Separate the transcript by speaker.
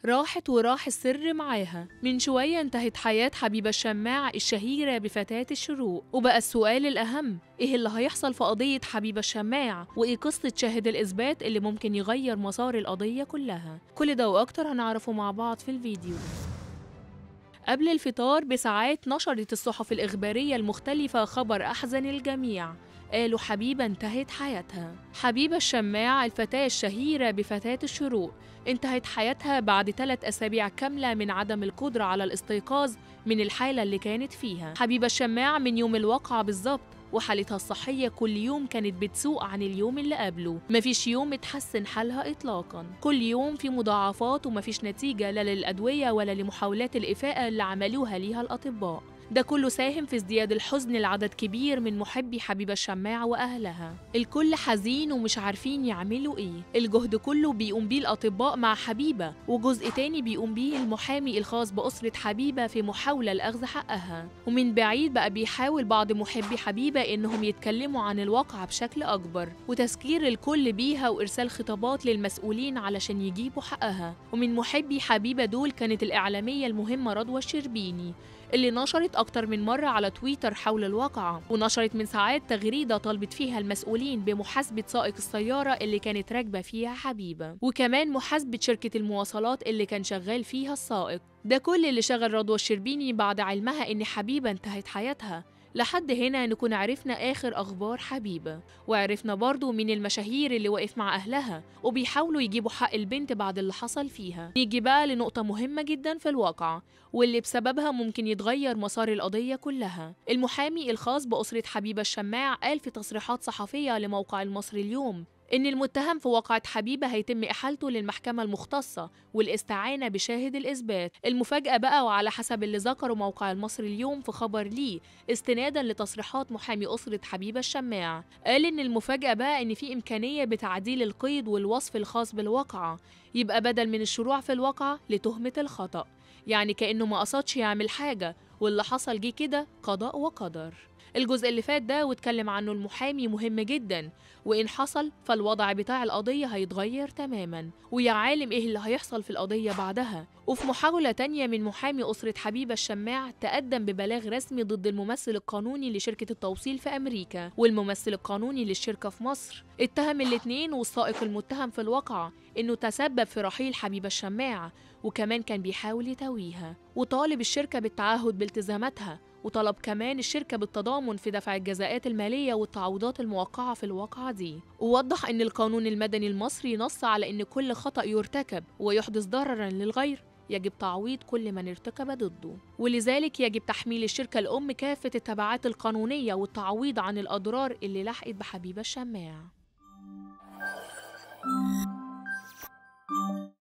Speaker 1: راحت وراح السر معاها من شوية انتهت حياة حبيبة الشماع الشهيرة بفتاة الشروق وبقى السؤال الأهم إيه اللي هيحصل في قضية حبيبة الشماع وإيه قصة شاهد الإثبات اللي ممكن يغير مسار القضية كلها كل ده وأكتر هنعرفه مع بعض في الفيديو قبل الفطار بساعات نشرت الصحف الإخبارية المختلفة خبر أحزن الجميع قالوا حبيبة انتهت حياتها حبيبة الشماع الفتاة الشهيرة بفتاة الشروق انتهت حياتها بعد ثلاث أسابيع كاملة من عدم القدرة على الاستيقاظ من الحالة اللي كانت فيها حبيبة الشماع من يوم الواقعة بالظبط وحالتها الصحية كل يوم كانت بتسوء عن اليوم اللي قبله مفيش يوم اتحسن حالها إطلاقا كل يوم في مضاعفات ومفيش نتيجة لا للأدوية ولا لمحاولات الإفاءة اللي عملوها ليها الأطباء ده كله ساهم في ازدياد الحزن لعدد كبير من محبي حبيبة الشماع وأهلها الكل حزين ومش عارفين يعملوا ايه الجهد كله بيقوم بيه الأطباء مع حبيبة وجزء تاني بيقوم بيه المحامي الخاص بأسرة حبيبة في محاولة لأخذ حقها ومن بعيد بقى بيحاول بعض محبي حبيبة إنهم يتكلموا عن الواقعة بشكل أكبر وتذكير الكل بيها وإرسال خطابات للمسؤولين علشان يجيبوا حقها ومن محبي حبيبة دول كانت الإعلامية المهمة رضوى الشربيني اللي نشرت أكتر من مرة على تويتر حول الواقعة ونشرت من ساعات تغريدة طالبت فيها المسؤولين بمحاسبة سائق السيارة اللي كانت راكبة فيها حبيبة وكمان محاسبة شركة المواصلات اللي كان شغال فيها السائق ده كل اللي شغل رضوى الشربيني بعد علمها إن حبيبة انتهت حياتها لحد هنا نكون عرفنا آخر أخبار حبيبة وعرفنا برضو من المشاهير اللي وقف مع أهلها وبيحاولوا يجيبوا حق البنت بعد اللي حصل فيها نيجي بقى لنقطة مهمة جدا في الواقعة واللي بسببها ممكن يتغير مسار القضية كلها المحامي الخاص بأسرة حبيبة الشماع قال في تصريحات صحفية لموقع المصري اليوم إن المتهم في واقعة حبيبة هيتم إحالته للمحكمة المختصة والاستعانة بشاهد الإثبات المفاجأة بقى وعلى حسب اللي ذكره موقع المصري اليوم في خبر ليه استنادا لتصريحات محامي أسرة حبيبة الشماع قال إن المفاجأة بقى إن في إمكانية بتعديل القيد والوصف الخاص بالواقعة يبقى بدل من الشروع في الواقعة لتهمة الخطأ يعني كأنه ما قصدش يعمل حاجة واللي حصل جه كده قضاء وقدر الجزء اللي فات ده واتكلم عنه المحامي مهم جدا وإن حصل فالوضع بتاع القضية هيتغير تماما ويا عالم إيه اللي هيحصل في القضية بعدها وفي محاولة تانية من محامي أسرة حبيبة الشماع تقدم ببلاغ رسمي ضد الممثل القانوني لشركة التوصيل في أمريكا والممثل القانوني للشركة في مصر اتهم الاتنين والسائق المتهم في الواقعة إنه تسبب في رحيل حبيبة الشماع وكمان كان بيحاول يتويها وطالب الشركة بالتعهد بالتزاماتها وطلب كمان الشركة بالتضامن في دفع الجزاءات المالية والتعويضات الموقعة في الواقعة دي ووضح أن القانون المدني المصري نص على أن كل خطأ يرتكب ويحدث ضررا للغير يجب تعويض كل من ارتكب ضده ولذلك يجب تحميل الشركة الأم كافة التبعات القانونية والتعويض عن الأضرار اللي لحقت بحبيبة الشماع